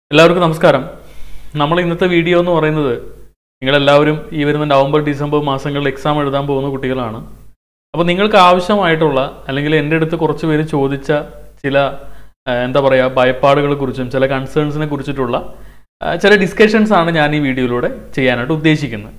എല്ലാവർക്കും നമസ്കാരം നമ്മൾ ഇന്നത്തെ വീഡിയോ എന്ന് പറയുന്നത് നിങ്ങളെല്ലാവരും ഈ വരുന്ന നവംബർ ഡിസംബർ മാസങ്ങളിൽ എക്സാം എഴുതാൻ പോകുന്ന കുട്ടികളാണ് അപ്പോൾ നിങ്ങൾക്ക് ആവശ്യമായിട്ടുള്ള അല്ലെങ്കിൽ എൻ്റെ അടുത്ത് കുറച്ച് പേര് ചോദിച്ച ചില ആ, എന്താ പറയുക ഭയപ്പാടുകളെ കുറിച്ചും ചില കൺസേൺസിനെ കുറിച്ചിട്ടുള്ള ആ, ചില ഡിസ്കഷൻസ് ആണ് ഞാൻ ഈ വീഡിയോയിലൂടെ ചെയ്യാനായിട്ട് ഉദ്ദേശിക്കുന്നത്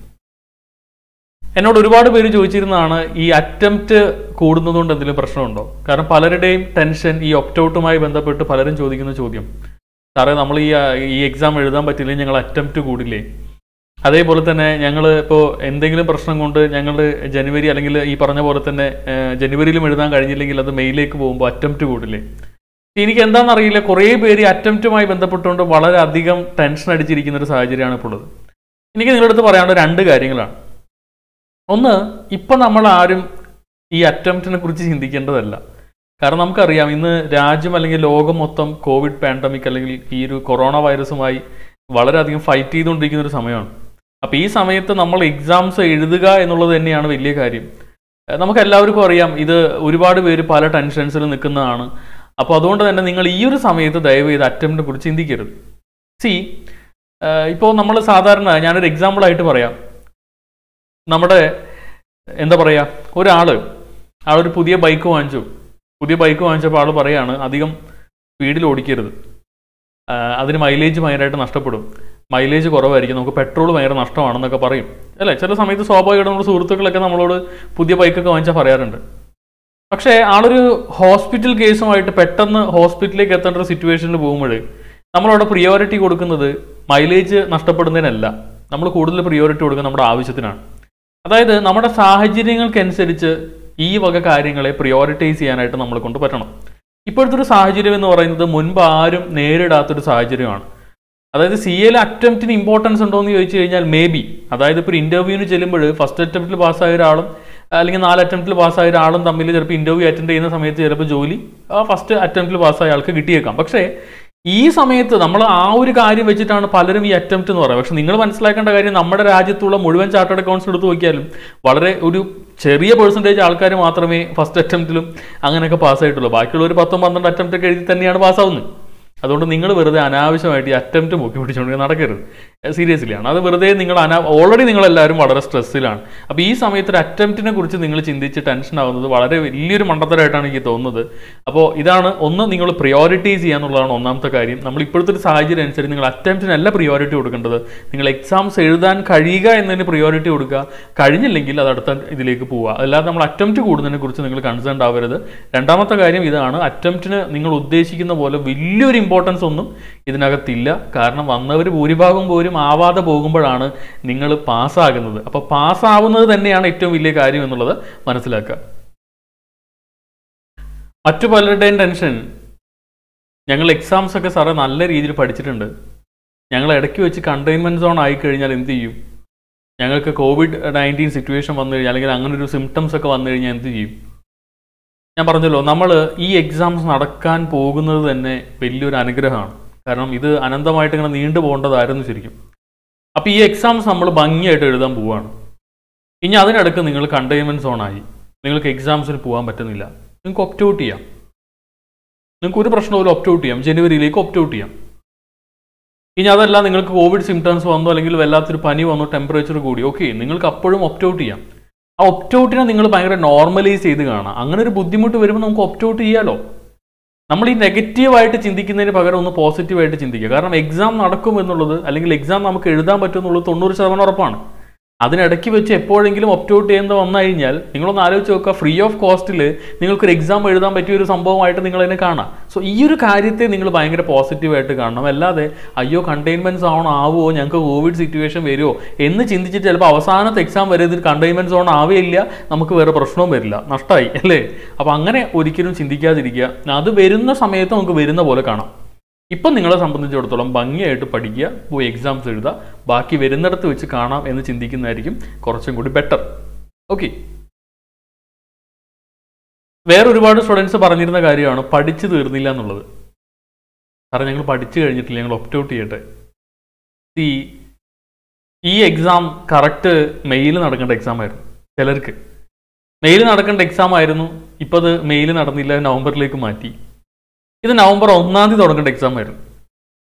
എന്നോട് ഒരുപാട് പേര് ചോദിച്ചിരുന്നതാണ് ഈ അറ്റംപ്റ്റ് കൂടുന്നതുകൊണ്ട് എന്തെങ്കിലും പ്രശ്നമുണ്ടോ കാരണം പലരുടെയും ടെൻഷൻ ഈ ഒപ്റ്റൗട്ടുമായി ബന്ധപ്പെട്ട് പലരും ചോദിക്കുന്ന ചോദ്യം സാറേ നമ്മൾ ഈ ആ, ഈ എക്സാം എഴുതാൻ പറ്റില്ലെങ്കിൽ ഞങ്ങൾ അറ്റംപ്റ്റ് കൂടില്ലേ അതേപോലെ തന്നെ ഞങ്ങൾ ഇപ്പോൾ എന്തെങ്കിലും പ്രശ്നം കൊണ്ട് ഞങ്ങൾ ജനുവരി അല്ലെങ്കിൽ ഈ പറഞ്ഞ പോലെ തന്നെ ആ, ജനുവരിയിലും എഴുതാൻ കഴിഞ്ഞില്ലെങ്കിൽ അത് മെയിലേക്ക് പോകുമ്പോൾ അറ്റംപ്റ്റ് കൂടില്ലേ എനിക്ക് എന്താണെന്ന് അറിയില്ല കുറേ പേര് അറ്റംപ്റ്റുമായി ബന്ധപ്പെട്ടുകൊണ്ട് വളരെയധികം ടെൻഷൻ അടിച്ചിരിക്കുന്ന ഒരു സാഹചര്യമാണ് ഇപ്പോൾ ഉള്ളത് എനിക്ക് നിങ്ങളുടെ അടുത്ത് പറയാനുള്ള രണ്ട് കാര്യങ്ങളാണ് ഒന്ന് ഇപ്പം നമ്മൾ ആരും ഈ അറ്റംപ്റ്റിനെ കുറിച്ച് ചിന്തിക്കേണ്ടതല്ല കാരണം നമുക്കറിയാം ഇന്ന് രാജ്യം അല്ലെങ്കിൽ ലോകം മൊത്തം കോവിഡ് പാൻഡമിക് അല്ലെങ്കിൽ ഈ ഒരു കൊറോണ വൈറസുമായി വളരെയധികം ഫൈറ്റ് ചെയ്തുകൊണ്ടിരിക്കുന്ന ഒരു സമയമാണ് അപ്പോൾ ഈ സമയത്ത് നമ്മൾ എക്സാംസ് എഴുതുക എന്നുള്ളത് തന്നെയാണ് വലിയ കാര്യം ഏഹ് നമുക്ക് എല്ലാവർക്കും അറിയാം ഇത് ഒരുപാട് പേര് പല ടെൻഷൻസിൽ നിൽക്കുന്നതാണ് അപ്പോൾ അതുകൊണ്ട് തന്നെ നിങ്ങൾ ഈ ഒരു സമയത്ത് ദയവ് ചെയ്ത് അറ്റംപ്റ്റിനെ കുറിച്ച് ചിന്തിക്കരുത് സി ഇപ്പോൾ നമ്മൾ സാധാരണ ഞാനൊരു എക്സാമ്പിൾ ആയിട്ട് പറയാം നമ്മുടെ എന്താ പറയുക ഒരാൾ ആളൊരു പുതിയ ബൈക്ക് വാങ്ങിച്ചു പുതിയ ബൈക്ക് വാങ്ങിച്ചപ്പോൾ ആൾ പറയാണ് അധികം സ്പീഡിൽ ഓടിക്കരുത് ആ, അതിന് മൈലേജ് ഭയങ്കരമായിട്ട് നഷ്ടപ്പെടും മൈലേജ് കുറവായിരിക്കും നമുക്ക് പെട്രോൾ ഭയങ്കര നഷ്ടമാണെന്നൊക്കെ പറയും അല്ലേ ചില സമയത്ത് സ്വാഭാവികമായിട്ട് നമ്മുടെ സുഹൃത്തുക്കളൊക്കെ നമ്മളോട് പുതിയ ബൈക്കൊക്കെ വാങ്ങിച്ചാൽ പറയാറുണ്ട് പക്ഷേ ആളൊരു ഹോസ്പിറ്റൽ കേസുമായിട്ട് പെട്ടെന്ന് ഹോസ്പിറ്റലിലേക്ക് എത്തേണ്ട ഒരു സിറ്റുവേഷനിൽ പോകുമ്പോൾ നമ്മളവിടെ പ്രിയോറിറ്റി കൊടുക്കുന്നത് മൈലേജ് നഷ്ടപ്പെടുന്നതിനല്ല നമ്മൾ കൂടുതൽ പ്രിയോറിറ്റി കൊടുക്കുന്നത് നമ്മുടെ ആവശ്യത്തിനാണ് അതായത് നമ്മുടെ സാഹചര്യങ്ങൾക്കനുസരിച്ച് ഈ വക കാര്യങ്ങളെ പ്രിയോറിറ്റൈസ് ചെയ്യാനായിട്ട് നമ്മളെ കൊണ്ട് പറ്റണം ഇപ്പോഴത്തെ ഒരു സാഹചര്യം എന്ന് പറയുന്നത് മുൻപ് ആരും നേരിടാത്തൊരു സാഹചര്യമാണ് അതായത് സി എയിൽ അറ്റംപ്റ്റിന് ഇമ്പോർട്ടൻസ് ഉണ്ടോ എന്ന് ചോദിച്ചു കഴിഞ്ഞാൽ മേ ബി അതായത് ഇപ്പോൾ ഇന്റർവ്യൂവിന് ചെല്ലുമ്പോൾ ഫസ്റ്റ് അറ്റംപ്റ്റിൽ പാസ്സായ ഒരാളും അല്ലെങ്കിൽ നാല് അറ്റംപ്റ്റിൽ പാസ്സായ ഒരാളും തമ്മിൽ ചിലപ്പോൾ ഇന്റർവ്യൂ അറ്റൻഡ് ചെയ്യുന്ന സമയത്ത് ചിലപ്പോൾ ജോലി ആ ഫസ്റ്റ് അറ്റംപ്റ്റിൽ പാസ്സായ ആൾക്ക് കിട്ടിയേക്കാം പക്ഷേ ഈ സമയത്ത് നമ്മൾ ആ ഒരു കാര്യം വെച്ചിട്ടാണ് പലരും ഈ അറ്റംപ്റ്റ് എന്ന് പറയുന്നത് പക്ഷെ നിങ്ങൾ മനസ്സിലാക്കേണ്ട കാര്യം നമ്മുടെ രാജ്യത്തുള്ള മുഴുവൻ ചാർട്ടേഡ് അക്കൗണ്ട്സ് എടുത്ത് നോക്കിയാലും വളരെ ഒരു ചെറിയ പെർസെൻറ്റേജ് ആൾക്കാർ മാത്രമേ ഫസ്റ്റ് അറ്റംപ്റ്റിലും അങ്ങനെയൊക്കെ പാസ്സായിട്ടുള്ളൂ ബാക്കിയുള്ള ഒരു പത്തും പന്ത്രണ്ട് അറ്റംപ്റ്റ് ഒക്കെ എഴുതി തന്നെയാണ് പാസ്സാവുന്നത് അതുകൊണ്ട് നിങ്ങൾ വെറുതെ അനാവശ്യമായിട്ട് ഈ അറ്റംപ്റ്റ് മുക്കി പിടിച്ചുകൊണ്ട് നടക്കരുത് സീരിയസ്ലി ആണ് അത് വെറുതെ നിങ്ങൾ അനാ ഓൾറെഡി നിങ്ങളെല്ലാവരും വളരെ സ്ട്രെസ്സിലാണ് അപ്പോൾ ഈ സമയത്ത് ഒരു അറ്റംപ്റ്റിനെ കുറിച്ച് നിങ്ങൾ ചിന്തിച്ച് ടെൻഷൻ ആവുന്നത് വളരെ വലിയൊരു മണ്ടത്തരമായിട്ടാണ് എനിക്ക് തോന്നുന്നത് അപ്പോൾ ഇതാണ് ഒന്ന് നിങ്ങൾ പ്രിയോറിറ്റൈസ് ചെയ്യാന്നുള്ളതാണ് ഒന്നാമത്തെ കാര്യം നമ്മൾ ഇപ്പോഴത്തെ ഒരു സാഹചര്യം അനുസരിച്ച് നിങ്ങൾ അറ്റംപ്റ്റിനല്ല പ്രിയോറിറ്റി കൊടുക്കേണ്ടത് നിങ്ങൾ എക്സാംസ് എഴുതാൻ കഴിയുക എന്നതിന് പ്രിയോറിറ്റി കൊടുക്കുക കഴിഞ്ഞില്ലെങ്കിൽ അത് അടുത്ത ഇതിലേക്ക് പോവുക അല്ലാതെ നമ്മൾ അറ്റംപ്റ്റ് കൂടുന്നതിനെ കുറിച്ച് നിങ്ങൾ കൺസേൺ ആവരുത് രണ്ടാമത്തെ കാര്യം ഇതാണ് അറ്റംപ്റ്റിന് നിങ്ങൾ ഉദ്ദേശിക്കുന്ന പോലെ വലിയൊരു ഇമ്പോർട്ടൻസ് ഒന്നും ഇതിനകത്തില്ല കാരണം വന്നവർ ഭൂരിഭാഗം പോലും ആവാതെ പോകുമ്പോഴാണ് നിങ്ങൾ പാസ്സാകുന്നത് അപ്പോൾ പാസ്സാവുന്നത് തന്നെയാണ് ഏറ്റവും വലിയ കാര്യം എന്നുള്ളത് മനസ്സിലാക്കുക മറ്റു പലരുടെയും ടെൻഷൻ ഞങ്ങൾ എക്സാംസ് ഒക്കെ സാറേ നല്ല രീതിയിൽ പഠിച്ചിട്ടുണ്ട് ഞങ്ങൾ ഇടയ്ക്ക് വെച്ച് കണ്ടെയ്ൻമെൻറ്റ് സോൺ ആയിക്കഴിഞ്ഞാൽ എന്ത് ചെയ്യും ഞങ്ങൾക്ക് കോവിഡ് നയൻറ്റീൻ സിറ്റുവേഷൻ വന്നു കഴിഞ്ഞാൽ അല്ലെങ്കിൽ അങ്ങനെ ഒരു സിംറ്റംസ് ഒക്കെ വന്നു കഴിഞ്ഞാൽ എന്ത് ചെയ്യും ഞാൻ പറഞ്ഞല്ലോ നമ്മൾ ഈ എക്സാംസ് നടക്കാൻ പോകുന്നത് തന്നെ വലിയൊരു അനുഗ്രഹമാണ് കാരണം ഇത് അനന്തമായിട്ട് ഇങ്ങനെ നീണ്ടു പോകേണ്ടതായിരുന്നു ശരിക്കും അപ്പോൾ ഈ എക്സാംസ് നമ്മൾ ഭംഗിയായിട്ട് എഴുതാൻ പോവുകയാണ് ഇനി അതിനിടക്ക് നിങ്ങൾ കണ്ടെയ്ൻമെൻറ്റ് സോണായി നിങ്ങൾക്ക് എക്സാംസിന് പോകാൻ പറ്റുന്നില്ല നിങ്ങൾക്ക് ഒപ്റ്റ് ഔട്ട് ചെയ്യാം നിങ്ങൾക്ക് ഒരു പ്രശ്നവും ഒപ്റ്റ് ഔട്ട് ചെയ്യാം ജനുവരിയിലേക്ക് ഒപ്റ്റ് ഔട്ട് ചെയ്യാം ഇനി അതല്ല നിങ്ങൾക്ക് കോവിഡ് സിംറ്റംസ് വന്നു അല്ലെങ്കിൽ വല്ലാത്തൊരു പനി വന്നു ടെമ്പറേച്ചർ കൂടി ഓക്കെ നിങ്ങൾക്ക് അപ്പോഴും ഒപ്റ്റ് ഔട്ട് ചെയ്യാം ആ ഒപ്റ്റ് ഔട്ടിനെ നിങ്ങൾ ഭയങ്കര നോർമലൈസ് ചെയ്ത് കാണാം അങ്ങനെ ഒരു ബുദ്ധിമുട്ട് വരുമ്പോൾ നമുക്ക് ഒപ്റ്റ് ഔട്ട് ചെയ്യാലോ നമ്മൾ ഈ നെഗറ്റീവായിട്ട് ചിന്തിക്കുന്നതിന് പകരം ഒന്ന് പോസിറ്റീവായിട്ട് ചിന്തിക്കുക കാരണം എക്സാം നടക്കും എന്നുള്ളത് അല്ലെങ്കിൽ എക്സാം നമുക്ക് എഴുതാൻ പറ്റും എന്നുള്ളത് തൊണ്ണൂറ് ശതമാനം ഉറപ്പാണ് അതിനിടയ്ക്ക് വെച്ച് എപ്പോഴെങ്കിലും ഒപ്റ്റ് ഔട്ട് ചെയ്യുന്നത് വന്നു കഴിഞ്ഞാൽ നിങ്ങളൊന്ന് ആലോചിച്ച് നോക്കുക ഫ്രീ ഓഫ് കോസ്റ്റിൽ നിങ്ങൾക്കൊരു എക്സാം എഴുതാൻ പറ്റിയ ഒരു സംഭവമായിട്ട് നിങ്ങൾ അതിനെ കാണാം സോ ഈ ഒരു കാര്യത്തെ നിങ്ങൾ ഭയങ്കര പോസിറ്റീവായിട്ട് കാണണം അല്ലാതെ അയ്യോ കണ്ടെയ്ൻമെൻറ്റ് സോൺ ആവുമോ ഞങ്ങൾക്ക് കോവിഡ് സിറ്റുവേഷൻ വരുമോ എന്ന് ചിന്തിച്ചിട്ട് ചിലപ്പോൾ അവസാനത്തെ എക്സാം വരെ ഇതിൽ കണ്ടെയ്ൻമെൻറ്റ് സോൺ ആവുകയില്ല നമുക്ക് വേറെ പ്രശ്നവും വരില്ല നഷ്ടമായി അല്ലേ അപ്പോൾ അങ്ങനെ ഒരിക്കലും ചിന്തിക്കാതിരിക്കുക അത് വരുന്ന സമയത്ത് നമുക്ക് വരുന്ന പോലെ കാണാം ഇപ്പം നിങ്ങളെ സംബന്ധിച്ചിടത്തോളം ഭംഗിയായിട്ട് പഠിക്കുക പോയി എക്സാംസ് എഴുതുക ബാക്കി വരുന്നിടത്ത് വെച്ച് കാണാം എന്ന് ചിന്തിക്കുന്നതായിരിക്കും കുറച്ചും കൂടി ബെറ്റർ ഓക്കെ വേറെ ഒരുപാട് സ്റ്റുഡൻസ് പറഞ്ഞിരുന്ന കാര്യമാണ് പഠിച്ചു തീർന്നില്ല എന്നുള്ളത് സാറേ ഞങ്ങൾ പഠിച്ചു കഴിഞ്ഞിട്ടില്ല ഞങ്ങൾ ഒപ്റ്റ് ഔട്ട് ചെയ്യട്ടെ ഈ ഈ എക്സാം കറക്റ്റ് മെയിൽ നടക്കേണ്ട എക്സാം ആയിരുന്നു ചിലർക്ക് മെയിൽ നടക്കേണ്ട എക്സാം ആയിരുന്നു ഇപ്പോൾ അത് മെയിൽ നടന്നില്ല നവംബറിലേക്ക് മാറ്റി ഇത് നവംബർ ഒന്നാം തീയതി തുടങ്ങേണ്ട എക്സാം ആയിരുന്നു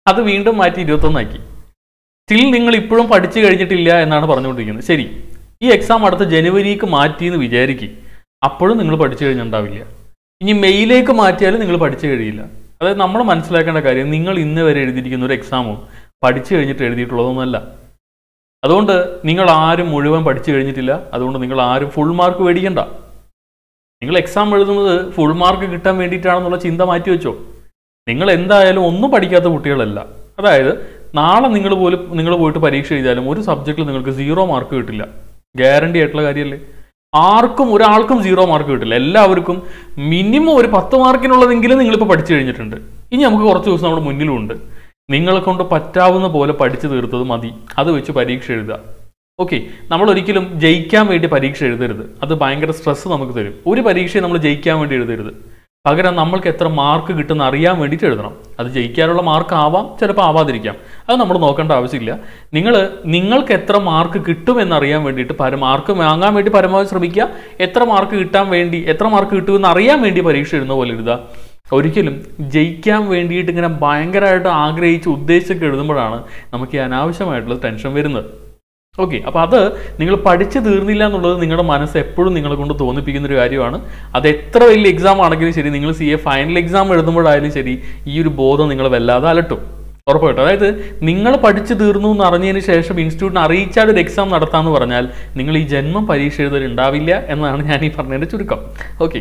അത് വീണ്ടും മാറ്റി ഇരുപത്തൊന്നാക്കി സ്റ്റിൽ നിങ്ങൾ ഇപ്പോഴും പഠിച്ചു കഴിഞ്ഞിട്ടില്ല എന്നാണ് പറഞ്ഞുകൊണ്ടിരിക്കുന്നത് ശരി ഈ എക്സാം അടുത്ത ജനുവരിക്ക് മാറ്റി എന്ന് വിചാരിക്കും അപ്പോഴും നിങ്ങൾ പഠിച്ചു കഴിഞ്ഞിട്ടുണ്ടാവില്ല ഇനി മെയ്യിലേക്ക് മാറ്റിയാലും നിങ്ങൾ പഠിച്ചു കഴിയില്ല അതായത് നമ്മൾ മനസ്സിലാക്കേണ്ട കാര്യം നിങ്ങൾ ഇന്ന് വരെ എഴുതിയിരിക്കുന്ന ഒരു എക്സാമും പഠിച്ചു കഴിഞ്ഞിട്ട് എഴുതിയിട്ടുള്ളതൊന്നുമല്ല അതുകൊണ്ട് നിങ്ങൾ ആരും മുഴുവൻ പഠിച്ചു കഴിഞ്ഞിട്ടില്ല അതുകൊണ്ട് നിങ്ങൾ ആരും ഫുൾ മാർക്ക് മേടിക്കണ്ട നിങ്ങൾ എക്സാം എഴുതുന്നത് ഫുൾ മാർക്ക് കിട്ടാൻ വേണ്ടിയിട്ടാണെന്നുള്ള ചിന്ത മാറ്റി വെച്ചോ നിങ്ങൾ എന്തായാലും ഒന്നും പഠിക്കാത്ത കുട്ടികളല്ല അതായത് നാളെ നിങ്ങൾ പോലും നിങ്ങൾ പോയിട്ട് പരീക്ഷ എഴുതിയാലും ഒരു സബ്ജക്റ്റിൽ നിങ്ങൾക്ക് സീറോ മാർക്ക് കിട്ടില്ല ഗ്യാരണ്ടി ആയിട്ടുള്ള കാര്യമല്ലേ ആർക്കും ഒരാൾക്കും സീറോ മാർക്ക് കിട്ടില്ല എല്ലാവർക്കും മിനിമം ഒരു പത്ത് മാർക്കിനുള്ളതെങ്കിലും നിങ്ങളിപ്പോൾ പഠിച്ചു കഴിഞ്ഞിട്ടുണ്ട് ഇനി നമുക്ക് കുറച്ച് ദിവസം നമ്മുടെ മുന്നിലുണ്ട് നിങ്ങളെ കൊണ്ട് പറ്റാവുന്ന പോലെ പഠിച്ചു തീർത്തത് മതി അത് വെച്ച് പരീക്ഷ എഴുതുക ഓക്കെ നമ്മൾ ഒരിക്കലും ജയിക്കാൻ വേണ്ടി പരീക്ഷ എഴുതരുത് അത് ഭയങ്കര സ്ട്രെസ് നമുക്ക് തരും ഒരു പരീക്ഷയെ നമ്മൾ ജയിക്കാൻ വേണ്ടി എഴുതരുത് പകരം നമ്മൾക്ക് എത്ര മാർക്ക് കിട്ടുന്ന അറിയാൻ വേണ്ടിയിട്ട് എഴുതണം അത് ജയിക്കാനുള്ള മാർക്ക് ആവാം ചിലപ്പോൾ ആവാതിരിക്കാം അത് നമ്മൾ നോക്കേണ്ട ആവശ്യമില്ല നിങ്ങൾ നിങ്ങൾക്ക് എത്ര മാർക്ക് കിട്ടുമെന്ന് അറിയാൻ വേണ്ടിയിട്ട് പര മാർക്ക് വാങ്ങാൻ വേണ്ടി പരമാവധി ശ്രമിക്കുക എത്ര മാർക്ക് കിട്ടാൻ വേണ്ടി എത്ര മാർക്ക് കിട്ടുമെന്ന് അറിയാൻ വേണ്ടി പരീക്ഷ എഴുതുന്ന പോലെ എഴുതുക ഒരിക്കലും ജയിക്കാൻ വേണ്ടിയിട്ട് ഇങ്ങനെ ഭയങ്കരമായിട്ട് ആഗ്രഹിച്ച് ഉദ്ദേശിച്ചൊക്കെ എഴുതുമ്പോഴാണ് നമുക്ക് ഈ അനാവശ്യമായിട്ടുള്ള ടെൻഷൻ വരുന്നത് ഓക്കെ അപ്പോൾ അത് നിങ്ങൾ പഠിച്ചു തീർന്നില്ല എന്നുള്ളത് നിങ്ങളുടെ മനസ്സ് എപ്പോഴും നിങ്ങളെ കൊണ്ട് തോന്നിപ്പിക്കുന്ന ഒരു കാര്യമാണ് അത് എത്ര വലിയ എക്സാം ആണെങ്കിലും ശരി നിങ്ങൾ സി എ ഫൈനൽ എക്സാം എഴുതുമ്പോഴായാലും ശരി ഈ ഒരു ബോധം നിങ്ങളെ വല്ലാതെ അലട്ടും ഉറപ്പായിട്ടും അതായത് നിങ്ങൾ പഠിച്ചു തീർന്നു എന്ന് അറിഞ്ഞതിന് ശേഷം ഇൻസ്റ്റിറ്റ്യൂട്ടിന് അറിയിച്ചാൽ ഒരു എക്സാം നടത്താമെന്ന് പറഞ്ഞാൽ നിങ്ങൾ ഈ ജന്മം പരീക്ഷ എഴുതൽ ഉണ്ടാവില്ല എന്നാണ് ഞാൻ ഈ പറഞ്ഞതിൻ്റെ ചുരുക്കം ഓക്കെ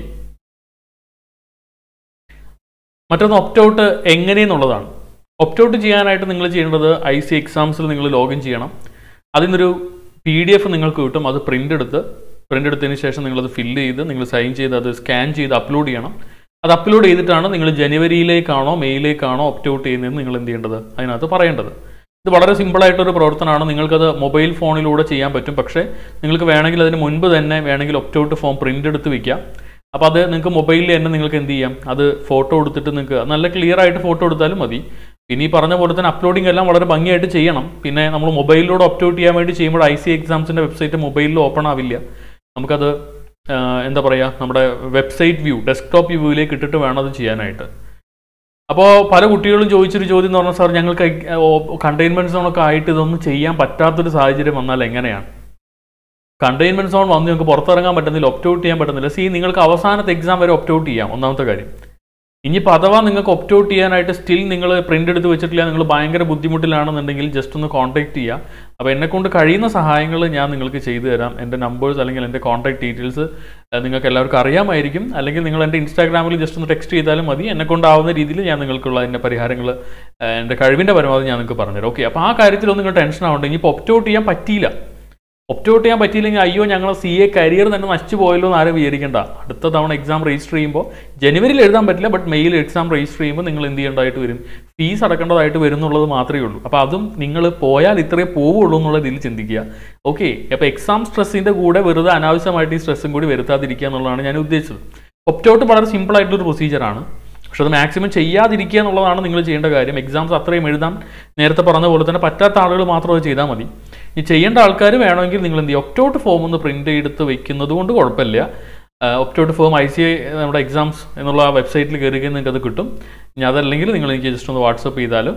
മറ്റൊന്ന് ഒപ്റ്റ് ഔട്ട് എങ്ങനെയെന്നുള്ളതാണ് ഒപ്റ്റ് ഔട്ട് ചെയ്യാനായിട്ട് നിങ്ങൾ ചെയ്യേണ്ടത് ഐ സി എക്സാംസിൽ നിങ്ങൾ ലോഗിൻ ചെയ്യണം അതിനൊരു പി ഡി എഫ് നിങ്ങൾക്ക് കിട്ടും അത് പ്രിൻ്റ് എടുത്ത് പ്രിൻ്റ് എടുത്തതിന് ശേഷം നിങ്ങളത് ഫില്ല് ചെയ്ത് നിങ്ങൾ സൈൻ ചെയ്ത് അത് സ്കാൻ ചെയ്ത് അപ്ലോഡ് ചെയ്യണം അത് അപ്ലോഡ് ചെയ്തിട്ടാണ് നിങ്ങൾ ജനുവരിയിലേക്കാണോ മെയ്യിലേക്കാണോ ഒപ്റ്റ് ഔട്ട് ചെയ്യുന്നതെന്ന് നിങ്ങൾ എന്ത് ചെയ്യേണ്ടത് അതിനകത്ത് പറയേണ്ടത് ഇത് വളരെ സിമ്പിളായിട്ടൊരു പ്രവർത്തനമാണ് നിങ്ങൾക്കത് മൊബൈൽ ഫോണിലൂടെ ചെയ്യാൻ പറ്റും പക്ഷേ നിങ്ങൾക്ക് വേണമെങ്കിൽ അതിന് മുൻപ് തന്നെ വേണമെങ്കിൽ ഒപ്റ്റ് ഔട്ട് ഫോം പ്രിൻ്റ് എടുത്ത് വയ്ക്കാം അപ്പോൾ അത് നിങ്ങൾക്ക് മൊബൈലിൽ തന്നെ നിങ്ങൾക്ക് എന്ത് ചെയ്യാം അത് ഫോട്ടോ എടുത്തിട്ട് നിങ്ങൾക്ക് നല്ല ക്ലിയർ ആയിട്ട് ഫോട്ടോ എടുത്താലും മതി പിന്നെ ഈ പറഞ്ഞ പോലെ തന്നെ അപ്ലോഡിംഗ് എല്ലാം വളരെ ഭംഗിയായിട്ട് ചെയ്യണം പിന്നെ നമ്മൾ മൊബൈലിലൂടെ ഒപ്റ്റ് ഔട്ട് ചെയ്യാൻ വേണ്ടി ചെയ്യുമ്പോൾ ഐ സി എക്സാംസിൻ്റെ വെബ്സൈറ്റ് മൊബൈലിൽ ഓപ്പൺ ആവില്ല നമുക്കത് ആ, എന്താ പറയുക നമ്മുടെ വെബ്സൈറ്റ് വ്യൂ ഡെസ്ക്ടോപ്പ് വ്യൂവിലേക്ക് ഇട്ടിട്ട് വേണം അത് ചെയ്യാനായിട്ട് അപ്പോൾ പല കുട്ടികളും ചോദിച്ചൊരു ചോദ്യം എന്ന് പറഞ്ഞാൽ സാർ ഞങ്ങൾക്ക് കണ്ടെയ്ൻമെൻറ്റ് സോണൊക്കെ ആയിട്ട് ഇതൊന്നും ചെയ്യാൻ പറ്റാത്തൊരു സാഹചര്യം വന്നാൽ എങ്ങനെയാണ് കണ്ടെയ്ൻമെന്റ് സോൺ വന്ന് നിങ്ങൾക്ക് പുറത്തിറങ്ങാൻ പറ്റുന്നില്ല ഒപ്റ്റ് ഔട്ട് ചെയ്യാൻ പറ്റുന്നില്ല സി നിങ്ങൾക്ക് അവസാനത്തെ എക്സാം വരെ ഒപ്റ്റ് ഔട്ട് ചെയ്യാം ഒന്നാമത്തെ കാര്യം ഇനിയിപ്പോൾ അഥവാ നിങ്ങൾക്ക് ഒപ്റ്റ് ഔട്ട് ചെയ്യാനായിട്ട് സ്റ്റിൽ നിങ്ങൾ പ്രിന്റ് എടുത്ത് വെച്ചിട്ടില്ല നിങ്ങൾ ഭയങ്കര ബുദ്ധിമുട്ടിലാണെന്നുണ്ടെങ്കിൽ ജസ്റ്റ് ഒന്ന് കോൺടാക്ട് ചെയ്യുക അപ്പോൾ എന്നെ കൊണ്ട് കഴിയുന്ന സഹായങ്ങൾ ഞാൻ നിങ്ങൾക്ക് ചെയ്തു തരാം എൻ്റെ നമ്പേഴ്സ് അല്ലെങ്കിൽ എൻ്റെ കോൺടാക്ട് ഡീറ്റെയിൽസ് നിങ്ങൾക്ക് എല്ലാവർക്കും അറിയാമായിരിക്കും അല്ലെങ്കിൽ നിങ്ങൾ എൻ്റെ ഇൻസ്റ്റാഗ്രാമിൽ ജസ്റ്റ് ഒന്ന് ടെക്സ്റ്റ് ചെയ്താലും മതി എന്നെ കൊണ്ടാവുന്ന രീതിയിൽ ഞാൻ നിങ്ങൾക്കുള്ള അതിൻ്റെ പരിഹാരങ്ങൾ എൻ്റെ കഴിവിൻ്റെ പരമാവധി ഞാൻ നിങ്ങൾക്ക് പറഞ്ഞുതരാം ഓക്കെ അപ്പോൾ ആ കാര്യത്തിലൊന്നും നിങ്ങൾ ടെൻഷൻ ആവണ്ട ഇനിയിപ്പോൾ ഒപ്റ്റ് ഔട്ട് ചെയ്യാൻ പറ്റിയില്ല ഒപ്റ്റ് ഔട്ട് ചെയ്യാൻ പറ്റിയില്ലെങ്കിൽ അയ്യോ ഞങ്ങൾ സി എ കരിയർ തന്നെ നശിച്ചു പോയല്ലോ എന്ന് ആരും വിചാരിക്കേണ്ട അടുത്ത തവണ എക്സാം രജിസ്റ്റർ ചെയ്യുമ്പോൾ ജനുവരിയിൽ എഴുതാൻ പറ്റില്ല ബട്ട് മെയ്യിൽ എക്സാം രജിസ്റ്റർ ചെയ്യുമ്പോൾ നിങ്ങൾ എന്ത് ചെയ്യേണ്ടതായിട്ട് വരും ഫീസ് അടക്കേണ്ടതായിട്ട് വരും എന്നുള്ളത് മാത്രമേ ഉള്ളൂ അപ്പോൾ അതും നിങ്ങൾ പോയാൽ ഇത്രേ പോവുള്ളൂ എന്നുള്ള ഇതിൽ ചിന്തിക്കുക ഓക്കെ അപ്പോൾ എക്സാം സ്ട്രെസ്സിൻ്റെ കൂടെ വെറുതെ അനാവശ്യമായിട്ട് ഈ സ്ട്രെസ്സും കൂടി വരുത്താതിരിക്കുക എന്നുള്ളതാണ് ഞാൻ ഉദ്ദേശിച്ചത് ഒപ്റ്റ് ഔട്ട് വളരെ സിമ്പിൾ ആയിട്ടുള്ളൊരു പ്രൊസീജിയറാണ് പക്ഷെ അത് മാക്സിമം ചെയ്യാതിരിക്കുക എന്നുള്ളതാണ് നിങ്ങൾ ചെയ്യേണ്ട കാര്യം എക്സാംസ് അത്രയും എഴുതാൻ നേരത്തെ പറഞ്ഞ പോലെ തന്നെ പറ്റാത്ത ആളുകൾ മാത്രം അത് ചെയ്താൽ മതി ഈ ചെയ്യേണ്ട ആൾക്കാർ വേണമെങ്കിൽ നിങ്ങൾ എന്ത് ചെയ്യുക ഒപ്റ്റൗട്ട് ഫോം ഒന്ന് പ്രിന്റ് എടുത്ത് വെക്കുന്നത് കൊണ്ട് കുഴപ്പമില്ല opt out form I C I നമ്മുടെ എക്സാംസ് എന്നുള്ള ആ വെബ്സൈറ്റിൽ കയറി നിങ്ങൾക്ക് അത് കിട്ടും ഇനി അതല്ലെങ്കിൽ നിങ്ങൾ എനിക്ക് ജസ്റ്റ് ഒന്ന് വാട്സപ്പ് ചെയ്താലും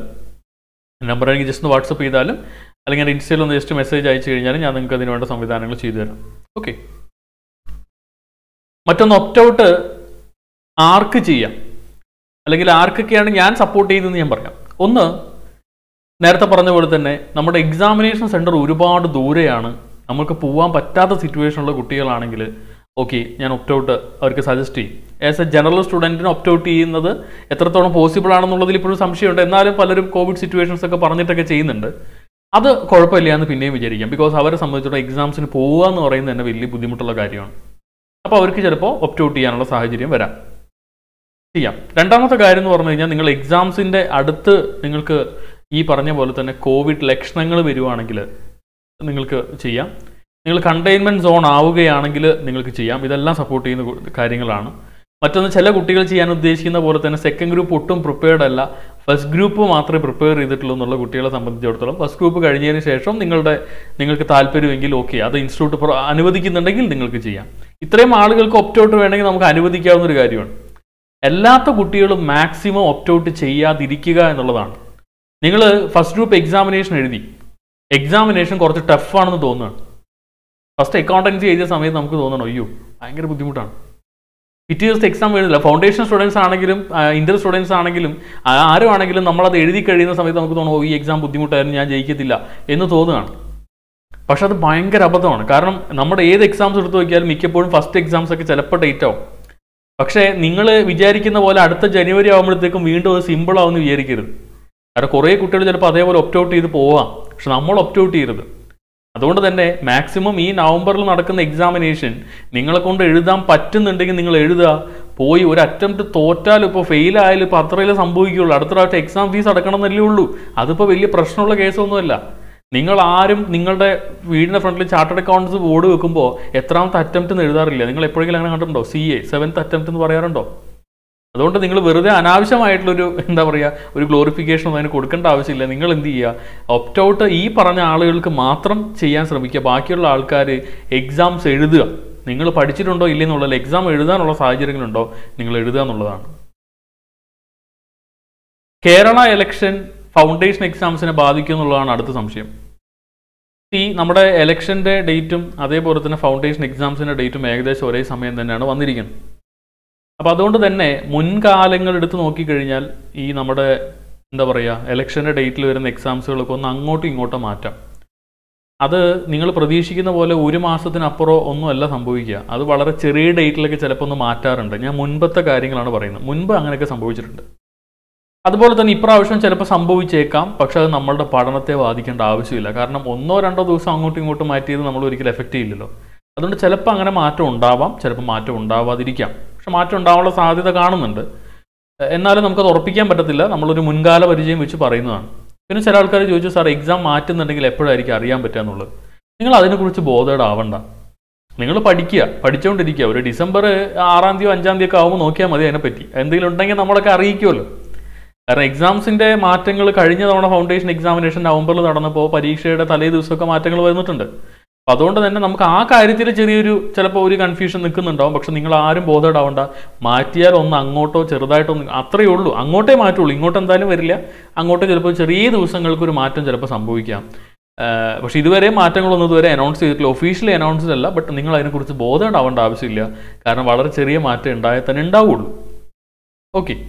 നമ്പർ എനിക്ക് ജസ്റ്റ് ഒന്ന് വാട്സപ്പ് ചെയ്താലും അല്ലെങ്കിൽ എൻ്റെ ഇൻസ്റ്റയിൽ ഒന്ന് ജസ്റ്റ് മെസ്സേജ് അയച്ചു കഴിഞ്ഞാൽ ഞാൻ നിങ്ങൾക്ക് അതിന് വേണ്ട സംവിധാനങ്ങൾ ചെയ്തു തരാം ഓക്കെ മറ്റൊന്ന് ഒപ്റ്റൗട്ട് ആർക്ക് ചെയ്യാം അല്ലെങ്കിൽ ആർക്കൊക്കെയാണ് ഞാൻ സപ്പോർട്ട് ചെയ്യുന്നതെന്ന് ഞാൻ പറയാം ഒന്ന് നേരത്തെ പറഞ്ഞ പോലെ തന്നെ നമ്മുടെ എക്സാമിനേഷൻ സെൻറ്റർ ഒരുപാട് ദൂരെയാണ് നമുക്ക് പോകാൻ പറ്റാത്ത സിറ്റുവേഷനുള്ള കുട്ടികളാണെങ്കിൽ ഓക്കെ ഞാൻ ഒപ്റ്റ് ഔട്ട് അവർക്ക് സജസ്റ്റ് ചെയ്യും ആസ് എ ജനറൽ സ്റ്റുഡൻറ്റിന് ഒപ്റ്റ് ഔട്ട് ചെയ്യുന്നത് എത്രത്തോളം പോസിബിൾ ആണെന്നുള്ളതിൽ ഇപ്പോഴും സംശയമുണ്ട് എന്നാലും പലരും കോവിഡ് സിറ്റുവേഷൻസ് ഒക്കെ പറഞ്ഞിട്ടൊക്കെ ചെയ്യുന്നുണ്ട് അത് കുഴപ്പമില്ല എന്ന് പിന്നെയും വിചാരിക്കാം ബിക്കോസ് അവരെ സംബന്ധിച്ചിടത്തോളം എക്സാംസിന് പോവുക എന്ന് പറയുന്നത് തന്നെ വലിയ ബുദ്ധിമുട്ടുള്ള കാര്യമാണ് അപ്പോൾ അവർക്ക് ചിലപ്പോൾ ഒപ്റ്റ് ഔട്ട് ചെയ്യാനുള്ള സാഹചര്യം വരാം ചെയ്യാം രണ്ടാമത്തെ കാര്യം എന്ന് പറഞ്ഞു കഴിഞ്ഞാൽ നിങ്ങൾ എക്സാംസിൻ്റെ അടുത്ത് നിങ്ങൾക്ക് ഈ പറഞ്ഞ പോലെ തന്നെ കോവിഡ് ലക്ഷണങ്ങൾ വരുവാണെങ്കിൽ നിങ്ങൾക്ക് ചെയ്യാം നിങ്ങൾ കണ്ടെയ്ൻമെൻറ്റ് സോൺ ആവുകയാണെങ്കിൽ നിങ്ങൾക്ക് ചെയ്യാം ഇതെല്ലാം സപ്പോർട്ട് ചെയ്യുന്ന കു- കാര്യങ്ങളാണ് മറ്റൊന്ന് ചില കുട്ടികൾ ചെയ്യാൻ ഉദ്ദേശിക്കുന്ന പോലെ തന്നെ സെക്കൻഡ് ഗ്രൂപ്പ് ഒട്ടും പ്രിപ്പയർഡ് അല്ല ഫസ്റ്റ് ഗ്രൂപ്പ് മാത്രമേ പ്രിപ്പയർ ചെയ്തിട്ടുള്ളൂ എന്നുള്ള കുട്ടികളെ സംബന്ധിച്ചിടത്തോളം ഫസ്റ്റ് ഗ്രൂപ്പ് കഴിഞ്ഞതിന് ശേഷം നിങ്ങളുടെ നിങ്ങൾക്ക് താല്പര്യമെങ്കിൽ ഓക്കെ അത് ഇൻസ്റ്റിറ്റ്യൂട്ട് പ്ര- അനുവദിക്കുന്നുണ്ടെങ്കിൽ നിങ്ങൾക്ക് ചെയ്യാം ഇത്രയും ആളുകൾക്ക് ഒപ്റ്റ് ഔട്ട് വേണമെങ്കിൽ നമുക്ക് അനുവദിക്കാവുന്ന ഒരു കാര്യമാണ് എല്ലാത്ത കുട്ടികളും മാക്സിമം ഒപ്റ്റ് ഔട്ട് ചെയ്യാതിരിക്കുക എന്നുള്ളതാണ് നിങ്ങൾ ഫസ്റ്റ് ഗ്രൂപ്പ് എക്സാമിനേഷൻ എഴുതി എക്സാമിനേഷൻ കുറച്ച് ടഫാണെന്ന് തോന്നുകയാണ് ഫസ്റ്റ് അക്കൗണ്ടൻസി എഴുതിയ സമയത്ത് നമുക്ക് തോന്നണം അയ്യോ ഭയങ്കര ബുദ്ധിമുട്ടാണ് പിറ്റേ ദിവസത്തെ എക്സാം എഴുതില്ല ഫൗണ്ടേഷൻ സ്റ്റുഡൻസ് ആണെങ്കിലും ഇന്റർ സ്റ്റുഡൻസ് ആണെങ്കിലും ആ, ആരും ആണെങ്കിലും നമ്മളത് എഴുതി കഴിയുന്ന സമയത്ത് നമുക്ക് തോന്നും ഓ ഈ എക്സാം ബുദ്ധിമുട്ടായിരുന്നു ഞാൻ ജയിക്കത്തില്ല എന്ന് തോന്നുകയാണ് പക്ഷെ അത് ഭയങ്കര അബദ്ധമാണ് കാരണം നമ്മുടെ ഏത് എക്സാംസ് എടുത്തു നോക്കിയാലും മിക്കപ്പോഴും ഫസ്റ്റ് എക്സാംസ് ഒക്കെ ചിലപ്പോൾ ഡേറ്റ് ആവും പക്ഷേ നിങ്ങൾ വിചാരിക്കുന്ന പോലെ അടുത്ത ജനുവരി ആകുമ്പോഴത്തേക്കും വീണ്ടും അത് സിമ്പിൾ ആവുമെന്ന് വിചാരിക്കരുത് കാരണം കുറേ കുട്ടികൾ ചിലപ്പോൾ അതേപോലെ ഒപ്റ്റ് ഔട്ട് ചെയ്ത് പോവാം പക്ഷെ നമ്മൾ ഒപ്റ്റ് ഔട്ട് ചെയ്യരുത് അതുകൊണ്ട് തന്നെ മാക്സിമം ഈ നവംബറിൽ നടക്കുന്ന എക്സാമിനേഷൻ നിങ്ങളെ കൊണ്ട് എഴുതാൻ പറ്റുന്നുണ്ടെങ്കിൽ നിങ്ങൾ എഴുതുക പോയി ഒരു അറ്റംപ്റ്റ് തോറ്റാലും ഇപ്പോൾ ഫെയിൽ ആയാലും ഇപ്പോൾ അത്രയല്ലേ സംഭവിക്കുകയുള്ളൂ അടുത്ത പ്രാവശ്യം എക്സാം ഫീസ് അടക്കണം എന്നല്ലേ ഉള്ളൂ അതിപ്പോൾ വലിയ പ്രശ്നമുള്ള കേസൊന്നുമല്ല നിങ്ങൾ ആരും നിങ്ങളുടെ വീടിൻ്റെ ഫ്രണ്ടിൽ ചാർട്ടേഡ് അക്കൗണ്ട്സ് ബോർഡ് വെക്കുമ്പോൾ എത്രാമത്തെ അറ്റംപ്റ്റ് എന്ന് എഴുതാറില്ല നിങ്ങൾ എപ്പോഴെങ്കിലും അങ്ങനെ കണ്ടിട്ടുണ്ടോ സി എ സെവൻത്ത് അറ്റംപ്റ്റ് എന്ന് പറയാറുണ്ടോ അതുകൊണ്ട് നിങ്ങൾ വെറുതെ അനാവശ്യമായിട്ടുള്ളൊരു എന്താ പറയുക ഒരു ഗ്ലോറിഫിക്കേഷൻ ഒന്നും അതിന് കൊടുക്കേണ്ട ആവശ്യമില്ല നിങ്ങൾ എന്ത് ചെയ്യുക ഒപ്റ്റ് ഔട്ട് ഈ പറഞ്ഞ ആളുകൾക്ക് മാത്രം ചെയ്യാൻ ശ്രമിക്കുക ബാക്കിയുള്ള ആൾക്കാർ എക്സാംസ് എഴുതുക നിങ്ങൾ പഠിച്ചിട്ടുണ്ടോ ഇല്ലെന്നുള്ളതിൽ എക്സാം എഴുതാനുള്ള സാഹചര്യങ്ങളുണ്ടോ നിങ്ങൾ എഴുതുക എന്നുള്ളതാണ് കേരള ഇലക്ഷൻ ഫൗണ്ടേഷൻ എക്സാംസിനെ ബാധിക്കും എന്നുള്ളതാണ് അടുത്ത സംശയം ഈ നമ്മുടെ ഇലക്ഷൻ്റെ ഡേറ്റും അതേപോലെ തന്നെ ഫൗണ്ടേഷൻ എക്സാംസിൻ്റെ ഡേറ്റും ഏകദേശം ഒരേ സമയം തന്നെയാണ് വന്നിരിക്കുന്നത് അപ്പോൾ അതുകൊണ്ട് തന്നെ മുൻകാലങ്ങൾ എടുത്ത് നോക്കിക്കഴിഞ്ഞാൽ ഈ നമ്മുടെ എന്താ പറയുക ഇലക്ഷൻ്റെ ഡേറ്റിൽ വരുന്ന എക്സാംസുകളൊക്കെ ഒന്ന് അങ്ങോട്ടും ഇങ്ങോട്ടും മാറ്റാം അത് നിങ്ങൾ പ്രതീക്ഷിക്കുന്ന പോലെ ഒരു മാസത്തിനപ്പുറം ഒന്നുമല്ല സംഭവിക്കുക അത് വളരെ ചെറിയ ഡേറ്റിലൊക്കെ ചിലപ്പോൾ ഒന്ന് മാറ്റാറുണ്ട് ഞാൻ മുൻപത്തെ കാര്യങ്ങളാണ് പറയുന്നത് മുൻപ് അങ്ങനെയൊക്കെ സംഭവിച്ചിട്ടുണ്ട് അതുപോലെ തന്നെ ഇപ്രാവശ്യം ചിലപ്പോൾ സംഭവിച്ചേക്കാം പക്ഷെ അത് നമ്മളുടെ പഠനത്തെ ബാധിക്കേണ്ട ആവശ്യമില്ല കാരണം ഒന്നോ രണ്ടോ ദിവസം അങ്ങോട്ടും ഇങ്ങോട്ടും മാറ്റിയത് നമ്മൾ ഒരിക്കലും എഫക്റ്റ് ചെയ്യില്ലല്ലോ അതുകൊണ്ട് ചിലപ്പോൾ അങ്ങനെ മാറ്റം ഉണ്ടാവാം ചിലപ്പോൾ മാറ്റം ഉണ്ടാവാതിരിക്കാം പക്ഷെ മാറ്റം ഉണ്ടാവാനുള്ള സാധ്യത കാണുന്നുണ്ട് എ- എന്നാലും നമുക്കത് ഉറപ്പിക്കാൻ പറ്റത്തില്ല നമ്മളൊരു മുൻകാല പരിചയം വെച്ച് പറയുന്നതാണ് പിന്നെ ചില ആൾക്കാർ ചോദിച്ചു സാർ എക്സാം മാറ്റുന്നുണ്ടെങ്കിൽ എപ്പോഴായിരിക്കും അറിയാൻ പറ്റുക എന്നുള്ളത് നിങ്ങൾ അതിനെക്കുറിച്ച് ബോധേഡാവണ്ട നിങ്ങൾ പഠിക്കുക പഠിച്ചുകൊണ്ടിരിക്കുക ഒരു ഡിസംബർ ആറാം തീയതി അഞ്ചാം തീയതി ഒക്കെ ആകുമ്പോൾ നോക്കിയാൽ മതി അതിനെപ്പറ്റി എന്തെങ്കിലും ഉണ്ടെങ്കിൽ നമ്മളൊക്കെ അറിയിക്കുമല്ലോ കാരണം എക്സാംസിന്റെ മാറ്റങ്ങൾ കഴിഞ്ഞ തവണ ഫൗണ്ടേഷൻ എക്സാമിനേഷൻ നവംബറിൽ നടന്നപ്പോൾ പരീക്ഷയുടെ തലേ ദിവസമൊക്കെ മാറ്റങ്ങൾ വന്നിട്ടുണ്ട് അപ്പം അതുകൊണ്ട് തന്നെ നമുക്ക് ആ കാര്യത്തിൽ ചെറിയൊരു ചിലപ്പോൾ ഒരു കൺഫ്യൂഷൻ നിൽക്കുന്നുണ്ടാവും പക്ഷെ നിങ്ങൾ ആരും ബോധേഡാവണ്ട മാറ്റിയാൽ ഒന്ന് അങ്ങോട്ടോ ചെറുതായിട്ടൊന്ന് അത്രയേ ഉള്ളൂ അങ്ങോട്ടേ മാറ്റുള്ളൂ ഇങ്ങോട്ട് എന്തായാലും വരില്ല അങ്ങോട്ട് ചിലപ്പോൾ ചെറിയ ദിവസങ്ങൾക്ക് ഒരു മാറ്റം ചിലപ്പോൾ സംഭവിക്കാം ആഹ് പക്ഷെ ഇതുവരെ മാറ്റങ്ങളൊന്നും ഇതുവരെ അനൗൺസ് ചെയ്തിട്ടില്ല ഒഫീഷ്യലി അനൗൺസ്ഡ് അല്ല ബട്ട് നിങ്ങൾ അതിനെക്കുറിച്ച് ബോധേഡാവേണ്ട ആവശ്യമില്ല കാരണം വളരെ ചെറിയ മാറ്റം ഉണ്ടായാൽ തന്നെ ഉണ്ടാവുള്ളൂ ഓക്കെ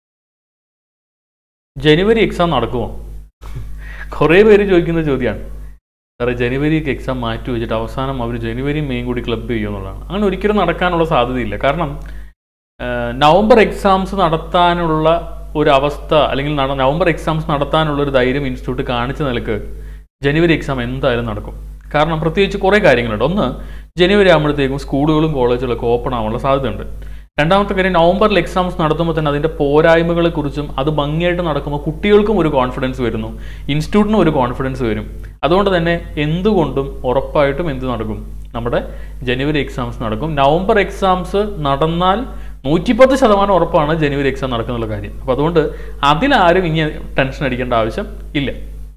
ജനുവരി എക്സാം നടക്കുമോ കുറേ പേര് ചോദിക്കുന്ന ചോദ്യമാണ് സാറേ ജനുവരിക്ക് എക്സാം മാറ്റി വെച്ചിട്ട് അവസാനം അവർ ജനുവരി മെയിൻ കൂടി ക്ലബ് ചെയ്യുക എന്നുള്ളതാണ് അങ്ങനെ ഒരിക്കലും നടക്കാനുള്ള സാധ്യതയില്ല കാരണം ആ, നവംബർ എക്സാംസ് നടത്താനുള്ള ഒരു അവസ്ഥ അല്ലെങ്കിൽ നട- നവംബർ എക്സാംസ് നടത്താനുള്ള ഒരു ധൈര്യം ഇൻസ്റ്റിറ്റ്യൂട്ട് കാണിച്ച നിലക്ക് ജനുവരി എക്സാം എന്തായാലും നടക്കും കാരണം പ്രത്യേകിച്ച് കുറേ കാര്യങ്ങളുണ്ട് ഒന്ന് ജനുവരി ആകുമ്പോഴത്തേക്കും സ്കൂളുകളും കോളേജുകളൊക്കെ ഓപ്പൺ ആവാനുള്ള സാധ്യതയുണ്ട് രണ്ടാമത്തെ കാര്യം നവംബറിൽ എക്സാംസ് നടത്തുമ്പോൾ തന്നെ അതിൻ്റെ പോരായ്മകളെക്കുറിച്ചും അത് ഭംഗിയായിട്ട് നടക്കുമ്പോൾ കുട്ടികൾക്കും ഒരു കോൺഫിഡൻസ് വരുന്നു ഇൻസ്റ്റിറ്റ്യൂട്ടിനും ഒരു കോൺഫിഡൻസ് വരും അതുകൊണ്ട് തന്നെ എന്തുകൊണ്ടും ഉറപ്പായിട്ടും എന്ത് നടക്കും നമ്മുടെ ജനുവരി എക്സാംസ് നടക്കും നവംബർ എക്സാംസ് നടന്നാൽ നൂറ്റിപ്പത്ത് ശതമാനം ഉറപ്പാണ് ജനുവരി എക്സാം നടക്കുന്നുള്ള കാര്യം അപ്പോൾ അതുകൊണ്ട് അതിലാരും ഇനി ടെൻഷൻ അടിക്കേണ്ട ആവശ്യം ഇല്ല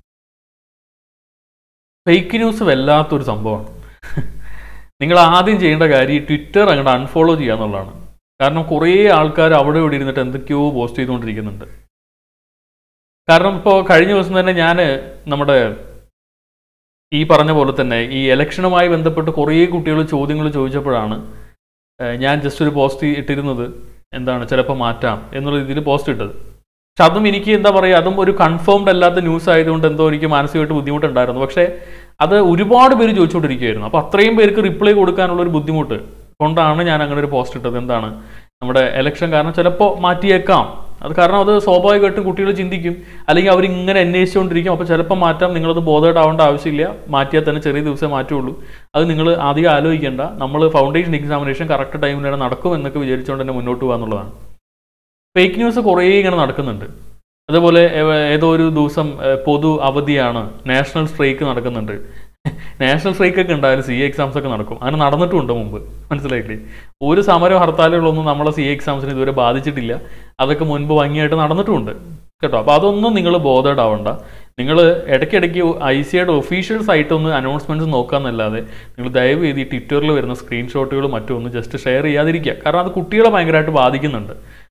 ഫേക്ക് ന്യൂസ് വല്ലാത്തൊരു സംഭവമാണ് നിങ്ങൾ ആദ്യം ചെയ്യേണ്ട കാര്യം ഈ ട്വിറ്റർ അങ്ങോട്ട് അൺഫോളോ ചെയ്യുക എന്നുള്ളതാണ് കാരണം കുറേ ആൾക്കാർ അവിടെ ഇവിടെ ഇരുന്നിട്ട് എന്തൊക്കെയോ പോസ്റ്റ് ചെയ്തുകൊണ്ടിരിക്കുന്നുണ്ട് കാരണം ഇപ്പോൾ കഴിഞ്ഞ ദിവസം തന്നെ ഞാൻ നമ്മുടെ ഈ പറഞ്ഞ പോലെ തന്നെ ഈ ഇലക്ഷനുമായി ബന്ധപ്പെട്ട് കുറേ കുട്ടികൾ ചോദ്യങ്ങൾ ചോദിച്ചപ്പോഴാണ് ഏഹ്, ഞാൻ ജസ്റ്റ് ഒരു പോസ്റ്റ് ഇട്ടിരുന്നത് എന്താണ് ചിലപ്പോൾ മാറ്റാം എന്നുള്ള രീതിയിൽ പോസ്റ്റ് ഇട്ടത് പക്ഷെ അതും എനിക്ക് എന്താ പറയുക അതും ഒരു കൺഫേംഡ് അല്ലാത്ത ന്യൂസ് ആയതുകൊണ്ട് എന്തോ എനിക്ക് മാനസികമായിട്ട് ബുദ്ധിമുട്ടുണ്ടായിരുന്നു പക്ഷേ അത് ഒരുപാട് പേര് ചോദിച്ചുകൊണ്ടിരിക്കുകയായിരുന്നു അപ്പോൾ അത്രയും പേർക്ക് റിപ്ലൈ കൊടുക്കാനുള്ള ഒരു ബുദ്ധിമുട്ട് കൊണ്ടാണ് ഞാൻ അങ്ങനെ ഒരു പോസ്റ്റ് ഇട്ടത് എന്താണ് നമ്മുടെ ഇലക്ഷൻ കാരണം ചിലപ്പോൾ മാറ്റിയേക്കാം അത് കാരണം അത് സ്വാഭാവികമായിട്ടും കുട്ടികൾ ചിന്തിക്കും അല്ലെങ്കിൽ അവർ ഇങ്ങനെ അന്വേഷിച്ചുകൊണ്ടിരിക്കും അപ്പോൾ ചിലപ്പോൾ മാറ്റാം നിങ്ങളത് ബോധേഡാവേണ്ട ആവശ്യമില്ല മാറ്റിയാൽ തന്നെ ചെറിയ ദിവസമേ മാറ്റുള്ളൂ അത് നിങ്ങൾ ആദ്യം ആലോചിക്കേണ്ട നമ്മൾ ഫൗണ്ടേഷൻ എക്സാമിനേഷൻ കറക്റ്റ് ടൈമിൽ തന്നെ നടക്കും എന്നൊക്കെ വിചാരിച്ചുകൊണ്ട് തന്നെ മുന്നോട്ട് പോകുക എന്നുള്ളതാണ് ഫേക്ക് ന്യൂസ് കുറേ ഇങ്ങനെ നടക്കുന്നുണ്ട് അതുപോലെ ഏ- ഏതോ ഒരു ദിവസം ഏ, പൊതു അവധിയാണ് നാഷണൽ സ്ട്രൈക്ക് നടക്കുന്നുണ്ട് നാഷണൽ സ്ട്രൈക്ക് ഒക്കെ ഉണ്ടായാലും സി എക്സാംസ് ഒക്കെ നടക്കും അങ്ങനെ നടന്നിട്ടുമുണ്ട് മുമ്പ് മനസ്സിലായില്ലേ ഒരു സമരം ഹർത്താലുകളൊന്നും നമ്മളെ സി എക്സാംസിന് ഇതുവരെ ബാധിച്ചിട്ടില്ല അതൊക്കെ മുൻപ് ഭംഗിയായിട്ട് നടന്നിട്ടുമുണ്ട് കേട്ടോ അപ്പോൾ അതൊന്നും നിങ്ങൾ ബോധേഡ് ആവണ്ട നിങ്ങൾ ഇടയ്ക്കിടയ്ക്ക് ഐ സിയുടെ ഒഫീഷ്യൽ സൈറ്റ് ഒന്ന് അനൗൺസ്മെൻറ്റ്സ് നോക്കാമെന്നല്ലാതെ നിങ്ങൾ ദയവ് ചെയ്ത് ഈ ട്വിറ്ററിൽ വരുന്ന സ്ക്രീൻഷോട്ടുകളും മറ്റും ഒന്ന് ജസ്റ്റ് ഷെയർ ചെയ്യാതിരിക്കുക കാരണം അത് കുട്ടികളെ ഭയങ്കരമായിട്ട് ബാധിക്കുന്നുണ്ട്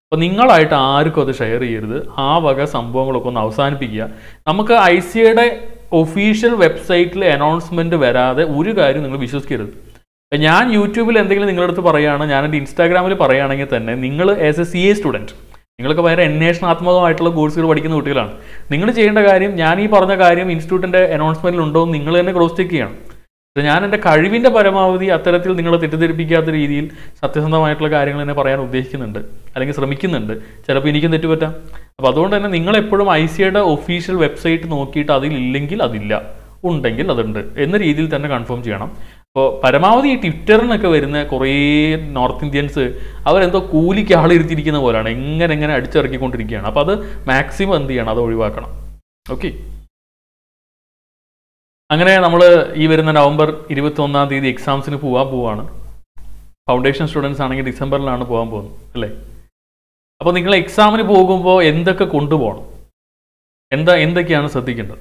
അപ്പോൾ നിങ്ങളായിട്ട് ആർക്കും അത് ഷെയർ ചെയ്യരുത് ആ വക സംഭവങ്ങളൊക്കെ ഒന്ന് അവസാനിപ്പിക്കുക നമുക്ക് ഐ സിയുടെ ഒഫീഷ്യൽ വെബ്സൈറ്റിൽ അനൗൺസ്മെൻറ്റ് വരാതെ ഒരു കാര്യം നിങ്ങൾ വിശ്വസിക്കരുത് ഇപ്പം ഞാൻ യൂട്യൂബിൽ എന്തെങ്കിലും നിങ്ങളുടെ അടുത്ത് പറയുകയാണ് ഞാൻ എൻ്റെ ഇൻസ്റ്റാഗ്രാമിൽ പറയുകയാണെങ്കിൽ തന്നെ നിങ്ങൾ as a C A student നിങ്ങൾക്ക് ഭയങ്കര അന്വേഷണാത്മകമായിട്ടുള്ള കോഴ്സുകൾ പഠിക്കുന്ന കുട്ടികളാണ് നിങ്ങൾ ചെയ്യേണ്ട കാര്യം ഞാൻ ഈ പറഞ്ഞ കാര്യം ഇൻസ്റ്റിറ്റ്യൂട്ടിൻ്റെ അനൗൺസ്മെൻറ്റിൽ ഉണ്ടോ എന്ന് നിങ്ങൾ തന്നെ ക്രോസ് ചെക്ക് ചെയ്യണം ഇത് ഞാൻ എൻ്റെ കഴിവിൻ്റെ പരമാവധി അത്തരത്തിൽ നിങ്ങളെ തെറ്റിദ്ധരിപ്പിക്കാത്ത രീതിയിൽ സത്യസന്ധമായിട്ടുള്ള കാര്യങ്ങൾ തന്നെ പറയാൻ ഉദ്ദേശിക്കുന്നുണ്ട് അല്ലെങ്കിൽ ശ്രമിക്കുന്നുണ്ട് ചിലപ്പോൾ എനിക്കും തെറ്റുപറ്റാം അപ്പോൾ അതുകൊണ്ട് തന്നെ നിങ്ങൾ എപ്പോഴും ഐ സിയുടെ ഒഫീഷ്യൽ വെബ്സൈറ്റ് നോക്കിയിട്ട് അതിലില്ലെങ്കിൽ അതില്ല ഉണ്ടെങ്കിൽ അതുണ്ട് എന്ന രീതിയിൽ തന്നെ കൺഫേം ചെയ്യണം അപ്പോൾ പരമാവധി ഈ ട്വിറ്ററിനൊക്കെ വരുന്ന കുറേ നോർത്ത് ഇന്ത്യൻസ് അവരെന്തോ കൂലിക്ക് ആളിരുത്തിയിരിക്കുന്ന പോലെയാണ് എങ്ങനെ എങ്ങനെ അടിച്ചിറക്കിക്കൊണ്ടിരിക്കുകയാണ് അപ്പോൾ അത് മാക്സിമം എന്ത് ചെയ്യണം അത് ഒഴിവാക്കണം ഓക്കെ അങ്ങനെ നമ്മൾ ഈ വരുന്ന നവംബർ ഇരുപത്തി ഒന്നാം തീയതി എക്സാംസിന് പോകാൻ പോവാണ് ഫൗണ്ടേഷൻ സ്റ്റുഡൻസ് ആണെങ്കിൽ ഡിസംബറിലാണ് പോകാൻ പോകുന്നത് അല്ലേ അപ്പോൾ നിങ്ങൾ എക്സാമിന് പോകുമ്പോൾ എന്തൊക്കെ കൊണ്ടുപോകണം എന്താ എന്തൊക്കെയാണ് ശ്രദ്ധിക്കേണ്ടത്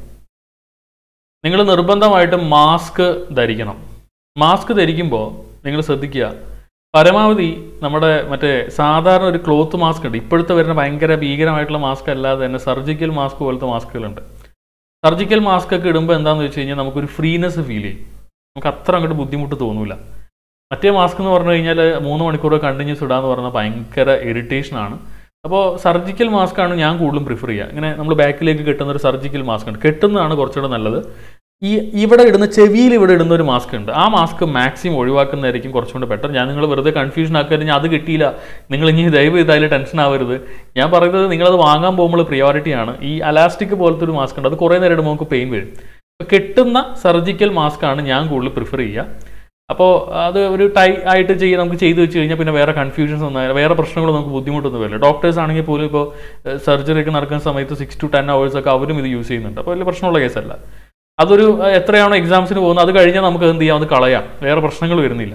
നിങ്ങൾ നിർബന്ധമായിട്ടും മാസ്ക് ധരിക്കണം മാസ്ക് ധരിക്കുമ്പോൾ നിങ്ങൾ ശ്രദ്ധിക്കുക പരമാവധി നമ്മുടെ മറ്റേ സാധാരണ ഒരു ക്ലോത്ത് മാസ്ക് ഉണ്ട് ഇപ്പോഴത്തെ വരുന്ന ഭയങ്കര ഭീകരമായിട്ടുള്ള മാസ്ക് അല്ലാതെ തന്നെ സർജിക്കൽ മാസ്ക് പോലത്തെ മാസ്കുകളുണ്ട് സർജിക്കൽ മാസ്ക് ഒക്കെ ഇടുമ്പോൾ എന്താണെന്ന് വെച്ച് കഴിഞ്ഞാൽ നമുക്കൊരു ഫ്രീനെസ് ഫീൽ ചെയ്യും നമുക്ക് അത്ര അങ്ങോട്ട് ബുദ്ധിമുട്ട് തോന്നില്ല മറ്റേ മാസ്ക് എന്ന് പറഞ്ഞു കഴിഞ്ഞാൽ മൂന്ന് മണിക്കൂർ കണ്ടിന്യൂസ് ഇടാന്ന് പറഞ്ഞാൽ ഭയങ്കര ഇറിറ്റേഷനാണ് അപ്പോൾ സർജിക്കൽ മാസ്ക് ആണ് ഞാൻ കൂടുതലും പ്രിഫർ ചെയ്യുക ഇങ്ങനെ നമ്മൾ ബാക്കിലേക്ക് കെട്ടുന്ന ഒരു സർജിക്കൽ മാസ്ക് ഉണ്ട് കെട്ടുന്നതാണ് കുറച്ചുകൂടെ നല്ലത് ഈ ഇവിടെ ഇടുന്ന ചെവിയിൽ ഇവിടെ ഇടുന്ന ഒരു മാസ്ക് ഉണ്ട് ആ മാസ്ക് മാക്സിമം ഒഴിവാക്കുന്നതായിരിക്കും കുറച്ചുകൂടെ ബെറ്റർ ഞാൻ നിങ്ങൾ വെറുതെ കൺഫ്യൂഷൻ ആക്കരുത് ഞാൻ അത് കിട്ടിയില്ല നിങ്ങൾ ഇനി ദയവ് ചെയ്ത് അതിൽ ടെൻഷൻ ആവരുത് ഞാൻ പറയുന്നത് നിങ്ങളത് വാങ്ങാൻ പോകുമ്പോൾ പ്രിയോറിറ്റി ആണ് ഈ അലാസ്റ്റിക് പോലത്തെ ഒരു മാസ്ക് ഉണ്ട് അത് കുറേ നേരം ഇടുമ്പോൾ നമുക്ക് പെയിൻ വരും അപ്പോൾ കെട്ടുന്ന സർജിക്കൽ മാസ്ക് ആണ് ഞാൻ കൂടുതൽ പ്രിഫർ ചെയ്യുക അപ്പോൾ അത് ഒരു ടൈ ആയിട്ട് ചെയ്ത് നമുക്ക് ചെയ്ത് വെച്ച് കഴിഞ്ഞാൽ പിന്നെ വേറെ കൺഫ്യൂഷൻസ് ഒന്നും വേറെ പ്രശ്നങ്ങൾ നമുക്ക് ബുദ്ധിമുട്ടൊന്നും വരില്ല ഡോക്ടേഴ്സ് ആണെങ്കിൽ പോലും ഇപ്പോൾ സർജറി ഒക്കെ നടക്കുന്ന സമയത്ത് സിക്സ് ടു ടെൻ അവേഴ്സ് ഒക്കെ അവരും ഇത് യൂസ് ചെയ്യുന്നുണ്ട് അപ്പോൾ വലിയ പ്രശ്നമുള്ള കേസല്ല അതൊരു അഹ് എത്രയാണോ എക്സാംസിന് പോകുന്നത് അത് കഴിഞ്ഞാൽ നമുക്ക് എന്ത് ചെയ്യാം അത് കളയാം വേറെ പ്രശ്നങ്ങൾ വരുന്നില്ല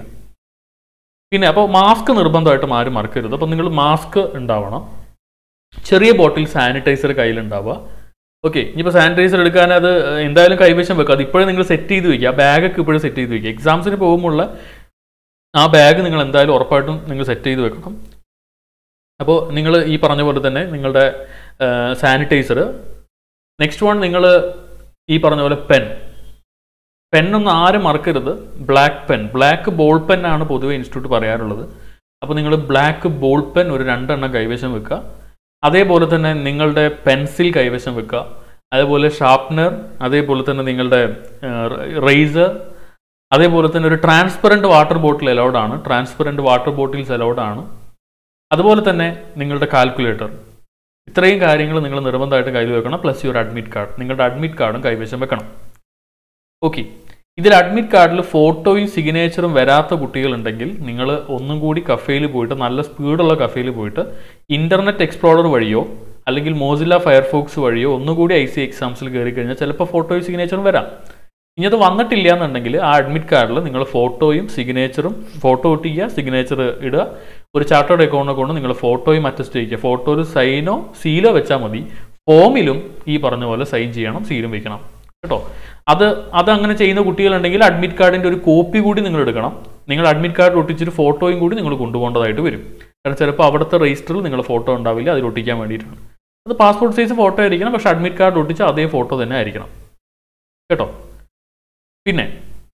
പിന്നെ അപ്പോൾ മാസ്ക് നിർബന്ധമായിട്ടും ആരും മറക്കരുത് അപ്പോൾ നിങ്ങൾ മാസ്ക് ഉണ്ടാവണം ചെറിയ ബോട്ടിൽ സാനിറ്റൈസർ കയ്യിലുണ്ടാവുക ഓക്കെ ഇനിയിപ്പോൾ സാനിറ്റൈസർ എടുക്കാൻ അത് എന്തായാലും കൈവശം വെക്കുക അത് ഇപ്പോഴും നിങ്ങൾ സെറ്റ് ചെയ്ത് വെക്കുക ആ ബാഗൊക്കെ ഇപ്പോഴും സെറ്റ് ചെയ്ത് വെക്കുക എക്സാംസിന് പോകുമ്പോൾ ആ ബാഗ് നിങ്ങൾ എന്തായാലും ഉറപ്പായിട്ടും നിങ്ങൾ സെറ്റ് ചെയ്ത് വെക്കണം അപ്പോൾ നിങ്ങൾ ഈ പറഞ്ഞ പോലെ തന്നെ നിങ്ങളുടെ സാനിറ്റൈസർ നെക്സ്റ്റ് വൺ നിങ്ങൾ ഈ പറഞ്ഞ പോലെ പെൻ പെന്നൊന്നും ആരും മറക്കരുത് black pen black ball pen ആണ് പൊതുവെ ഇൻസ്റ്റിറ്റ്യൂട്ട് പറയാറുള്ളത് അപ്പോൾ നിങ്ങൾ ബ്ലാക്ക് ബോൾ പെൻ ഒരു രണ്ടെണ്ണം കൈവശം വെക്കുക അതേപോലെ തന്നെ നിങ്ങളുടെ പെൻസിൽ കൈവശം വെക്കുക അതേപോലെ ഷാർപ്നർ അതേപോലെ തന്നെ നിങ്ങളുടെ റേസർ അതേപോലെ തന്നെ ഒരു ട്രാൻസ്പെറൻറ്റ് വാട്ടർ ബോട്ടിൽ അലൗഡ് ആണ് ട്രാൻസ്പെറൻറ്റ് വാട്ടർ ബോട്ടിൽസ് അലൗഡ് ആണ് അതുപോലെ തന്നെ നിങ്ങളുടെ കാൽക്കുലേറ്റർ ഇത്രയും കാര്യങ്ങൾ നിങ്ങൾ നിർബന്ധമായിട്ട് കയ്യിൽ വെക്കണം പ്ലസ് യുവർ അഡ്മിറ്റ് കാർഡ് നിങ്ങളുടെ അഡ്മിറ്റ് കാർഡും കൈവശം വെക്കണം ഓക്കെ ഇതിൽ അഡ്മിറ്റ് കാർഡിൽ ഫോട്ടോയും സിഗ്നേച്ചറും വരാത്ത കുട്ടികളുണ്ടെങ്കിൽ നിങ്ങൾ ഒന്നും കൂടി കഫേയിൽ പോയിട്ട് നല്ല സ്പീഡുള്ള കഫേയിൽ പോയിട്ട് ഇൻ്റർനെറ്റ് എക്സ്പ്ലോറർ വഴിയോ അല്ലെങ്കിൽ മോസില്ല ഫയർഫോക്സ് വഴിയോ ഒന്നുകൂടി ഐ സി എക്സാംസിൽ കയറി കഴിഞ്ഞാൽ ചിലപ്പോൾ ഫോട്ടോയും സിഗ്നേച്ചറും വരാം ഇനി അത് വന്നിട്ടില്ല എന്നുണ്ടെങ്കിൽ ആ അഡ്മിറ്റ് കാർഡിൽ നിങ്ങൾ ഫോട്ടോയും സിഗ്നേച്ചറും ഫോട്ടോ ഒട്ടിക്കുക സിഗ്നേച്ചർ ഇടുക ഒരു ചാർട്ടേഡ് അക്കൗണ്ട് കൊണ്ട് നിങ്ങൾ ഫോട്ടോയും അറ്റസ്റ്റ് ചെയ്യുക ഫോട്ടോയിൽ സൈനോ സീലോ വെച്ചാൽ മതി ഫോമിലും ഈ പറഞ്ഞ പോലെ സൈൻ ചെയ്യണം സീലും വെക്കണം കേട്ടോ അത് അത് അങ്ങനെ ചെയ്യുന്ന കുട്ടികളുണ്ടെങ്കിൽ അഡ്മിറ്റ് കാർഡിൻ്റെ ഒരു കോപ്പി കൂടി നിങ്ങൾ എടുക്കണം നിങ്ങൾ അഡ്മിറ്റ് കാർഡ് ഒട്ടിച്ചൊരു ഫോട്ടോയും കൂടി നിങ്ങൾ കൊണ്ടുപോകേണ്ടതായിട്ട് വരും കാരണം ചിലപ്പോൾ അവിടുത്തെ രജിസ്റ്ററിൽ നിങ്ങൾ ഫോട്ടോ ഉണ്ടാവില്ല അതിൽ ഒട്ടിക്കാൻ വേണ്ടിയിട്ടാണ് അത് പാസ്പോർട്ട് സൈസ് ഫോട്ടോ ആയിരിക്കണം പക്ഷേ അഡ്മിറ്റ് കാർഡ് ഒട്ടിച്ച് അതേ ഫോട്ടോ തന്നെ ആയിരിക്കണം കേട്ടോ പിന്നെ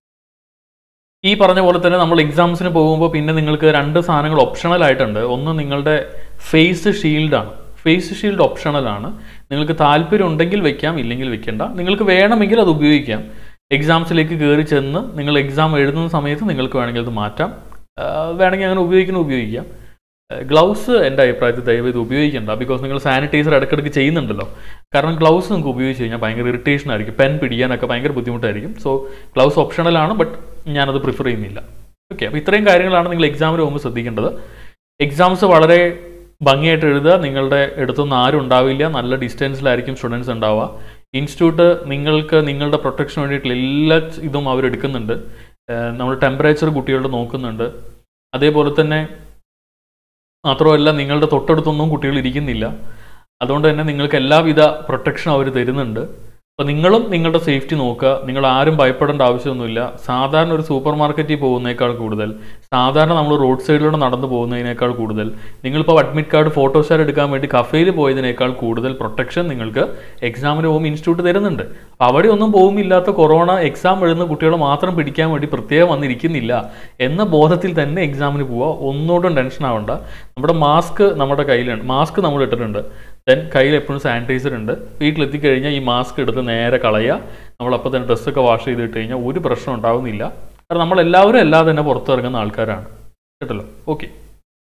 ഈ പറഞ്ഞ പോലെ തന്നെ നമ്മൾ എക്സാംസിന് പോകുമ്പോൾ പിന്നെ നിങ്ങൾക്ക് രണ്ട് സാധനങ്ങൾ ഓപ്ഷണൽ ആയിട്ടുണ്ട് ഒന്ന് നിങ്ങളുടെ ഫേസ് ഷീൽഡാണ് ഫേസ് ഷീൽഡ് ഓപ്ഷണലാണ് നിങ്ങൾക്ക് താല്പര്യം ഉണ്ടെങ്കിൽ വെക്കാം ഇല്ലെങ്കിൽ വെക്കേണ്ട നിങ്ങൾക്ക് വേണമെങ്കിൽ അത് ഉപയോഗിക്കാം എക്സാംസിലേക്ക് കയറി ചെന്ന് നിങ്ങൾ എക്സാം എഴുതുന്ന സമയത്ത് നിങ്ങൾക്ക് വേണമെങ്കിൽ അത് മാറ്റാം ആ, വേണമെങ്കിൽ അങ്ങനെ ഉപയോഗിക്കണം ഉപയോഗിക്കാം ഗ്ലൗസ് എൻ്റെ അഭിപ്രായത്തിൽ ദയവേത് ഉപയോഗിക്കേണ്ട ബിക്കോസ് നിങ്ങൾ സാനിറ്റൈസർ ഇടയ്ക്കിടയ്ക്ക് ചെയ്യുന്നുണ്ടല്ലോ കാരണം ഗ്ലൗസ് നിങ്ങൾക്ക് ഉപയോഗിച്ച് കഴിഞ്ഞാൽ ഭയങ്കര ഇറിറ്റേഷൻ ആയിരിക്കും പെൻ പിടിക്കാനൊക്കെ ഭയങ്കര ബുദ്ധിമുട്ടായിരിക്കും സോ ഗ്ലൗസ് ഓപ്ഷണലാണ് ബട്ട് ഞാനത് പ്രിഫർ ചെയ്യുന്നില്ല ഓക്കെ അപ്പോൾ ഇത്രയും കാര്യങ്ങളാണ് നിങ്ങൾ എക്സാമിന് പോകുമ്പോൾ ശ്രദ്ധിക്കേണ്ടത് എക്സാംസ് വളരെ ഭംഗിയായിട്ട് എഴുതുക നിങ്ങളുടെ അടുത്തൊന്നും ആരും ഉണ്ടാവില്ല നല്ല ഡിസ്റ്റൻസിലായിരിക്കും സ്റ്റുഡൻസ് ഉണ്ടാവുക ഇൻസ്റ്റിറ്റ്യൂട്ട് നിങ്ങൾക്ക് നിങ്ങളുടെ പ്രൊട്ടക്ഷന് വേണ്ടിയിട്ടുള്ള എല്ലാ ഇതും അവരെടുക്കുന്നുണ്ട് ഏഹ് നമ്മൾ ടെമ്പറേച്ചർ കുട്ടികളുടെ നോക്കുന്നുണ്ട് അതേപോലെ തന്നെ മാത്രമല്ല നിങ്ങളുടെ തൊട്ടടുത്തൊന്നും കുട്ടികൾ ഇരിക്കുന്നില്ല അതുകൊണ്ട് തന്നെ നിങ്ങൾക്ക് എല്ലാവിധ പ്രൊട്ടക്ഷനും അവർ തരുന്നുണ്ട് അപ്പോൾ നിങ്ങളും നിങ്ങളുടെ സേഫ്റ്റി നോക്കുക നിങ്ങൾ ആരും ഭയപ്പെടേണ്ട ആവശ്യമൊന്നുമില്ല സാധാരണ ഒരു സൂപ്പർ മാർക്കറ്റിൽ പോകുന്നതിനേക്കാൾ കൂടുതൽ സാധാരണ നമ്മൾ റോഡ് സൈഡിലൂടെ നടന്നു പോകുന്നതിനേക്കാൾ കൂടുതൽ നിങ്ങളിപ്പോൾ അഡ്മിറ്റ് കാർഡ് ഫോട്ടോസ്റ്റാറ്റ് എടുക്കാൻ വേണ്ടി കഫേയിൽ പോയതിനേക്കാൾ കൂടുതൽ പ്രൊട്ടക്ഷൻ നിങ്ങൾക്ക് എക്സാമിന് പോകുമ്പോൾ ഇൻസ്റ്റിറ്റ്യൂട്ട് തരുന്നുണ്ട് അപ്പോൾ അവിടെ ഒന്നും പോകുമില്ലാത്ത കൊറോണ എക്സാം എഴുതുന്ന കുട്ടികളെ മാത്രം പിടിക്കാൻ വേണ്ടി പ്രത്യേകം വന്നിരിക്കുന്നില്ല എന്ന ബോധത്തിൽ തന്നെ എക്സാമിന് പോവുക ഒന്നുകൊണ്ടും ടെൻഷൻ ആവണ്ട നമ്മുടെ മാസ്ക് നമ്മുടെ കയ്യിലുണ്ട് മാസ്ക് നമ്മൾ ഇട്ടിട്ടുണ്ട് ദെൻ കയ്യിൽ എപ്പോഴും സാനിറ്റൈസർ ഉണ്ട് വീട്ടിലെത്തിക്കഴിഞ്ഞാൽ ഈ മാസ്ക് എടുത്ത് നേരെ കളയുക നമ്മളപ്പോൾ തന്നെ ഡ്രസ്സൊക്കെ വാഷ് ചെയ്തിട്ട് കഴിഞ്ഞാൽ ഒരു പ്രശ്നം ഉണ്ടാവുന്നില്ല കാരണം നമ്മളെല്ലാവരും അല്ലാതെ തന്നെ പുറത്തിറങ്ങുന്ന ആൾക്കാരാണ് കേട്ടല്ലോ ഓക്കെ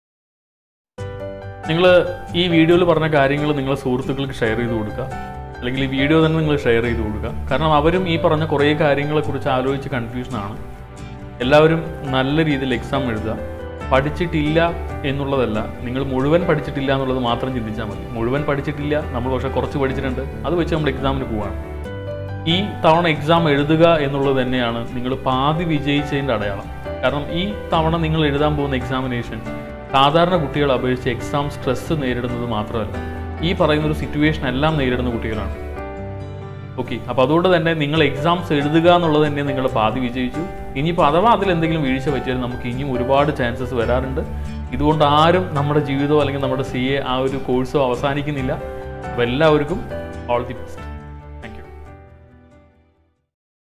നിങ്ങൾ ഈ വീഡിയോയിൽ പറഞ്ഞ കാര്യങ്ങൾ നിങ്ങളെ സുഹൃത്തുക്കൾക്ക് ഷെയർ ചെയ്ത് കൊടുക്കുക അല്ലെങ്കിൽ ഈ വീഡിയോ തന്നെ നിങ്ങൾ ഷെയർ ചെയ്ത് കൊടുക്കുക കാരണം അവരും ഈ പറഞ്ഞ കുറേ കാര്യങ്ങളെക്കുറിച്ച് ആലോചിച്ച് കൺഫ്യൂഷനാണ് എല്ലാവരും നല്ല രീതിയിൽ എക്സാം എഴുതുക പഠിച്ചിട്ടില്ല എന്നുള്ളതല്ല നിങ്ങൾ മുഴുവൻ പഠിച്ചിട്ടില്ല എന്നുള്ളത് മാത്രം ചിന്തിച്ചാൽ മതി മുഴുവൻ പഠിച്ചിട്ടില്ല നമ്മൾ പക്ഷേ കുറച്ച് പഠിച്ചിട്ടുണ്ട് അത് വെച്ച് നമ്മൾ എക്സാമിന് പോവാണ് ഈ തവണ എക്സാം എഴുതുക എന്നുള്ളത് തന്നെയാണ് നിങ്ങൾ പാതി വിജയിച്ചതിൻ്റെ അടയാളം കാരണം ഈ തവണ നിങ്ങൾ എഴുതാൻ പോകുന്ന എക്സാമിനേഷൻ സാധാരണ കുട്ടികളെ അപേക്ഷിച്ച് എക്സാം സ്ട്രെസ് നേരിടുന്നത് മാത്രമല്ല ഈ പറയുന്ന ഒരു സിറ്റുവേഷൻ എല്ലാം നേരിടുന്ന കുട്ടികളാണ് ഓക്കെ അപ്പോൾ അതുകൊണ്ട് തന്നെ നിങ്ങൾ എക്സാംസ് എഴുതുക എന്നുള്ളത് തന്നെ നിങ്ങൾ പാതി വിജയിച്ചു ഇനിയിപ്പോൾ അഥവാ അതിൽ എന്തെങ്കിലും വീഴ്ച പറ്റിയാൽ നമുക്ക് ഇനിയും ഒരുപാട് ചാൻസസ് വരാറുണ്ട് ഇതുകൊണ്ട് ആരും നമ്മുടെ ജീവിതമോ അല്ലെങ്കിൽ നമ്മുടെ സി എ ആ ഒരു കോഴ്സോ അവസാനിക്കുന്നില്ല അപ്പോൾ എല്ലാവർക്കും ഓൾ ദി ബെസ്റ്റ്